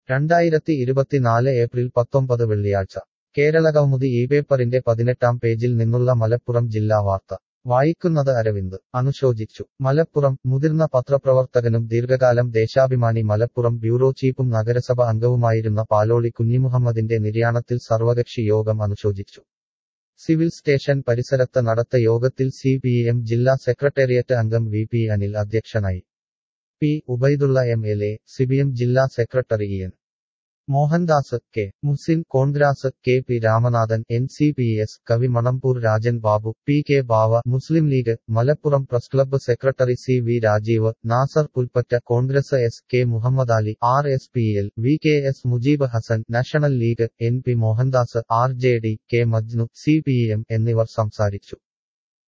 രണ്ടായിരത്തി ഇരുപത്തിനാല് ഏപ്രിൽ പത്തൊമ്പത് വെള്ളിയാഴ്ച കേരളകൗമുദി ഈ പേപ്പറിന്റെ പതിനെട്ടാം പേജിൽ നിന്നുള്ള മലപ്പുറം ജില്ലാ വാർത്ത വായിക്കുന്നത് അരവിന്ദ് അനുശോചിച്ചു മലപ്പുറം മുതിർന്ന പത്രപ്രവർത്തകനും ദീർഘകാലം ദേശാഭിമാനി മലപ്പുറം ബ്യൂറോ ചീഫും നഗരസഭ അംഗവുമായിരുന്ന പാലോളി കുഞ്ഞിമുഹമ്മദിന്റെ നിര്യാണത്തിൽ സർവകക്ഷി യോഗം അനുശോചിച്ചു സിവിൽ സ്റ്റേഷൻ പരിസരത്ത് നടത്ത യോഗത്തിൽ സി പി എം ജില്ലാ സെക്രട്ടേറിയറ്റ് അംഗം വി പി അനിൽ അധ്യക്ഷനായി P Ubaidulla M L A CPM ജില്ലാ secretary E N Mohandas K Musin Congress K P Ramanathan N C P S Kavi Manampoor Rajan Babu P K Bava Muslim League Malappuram press club secretary C V Rajeev Nasar Pulpatta Congress S K Muhammad Ali R S P L V K S Mujeeb Hassan National League N P Mohandas R J D K Majnu C P M എന്നിവർ സംസാരിച്ചു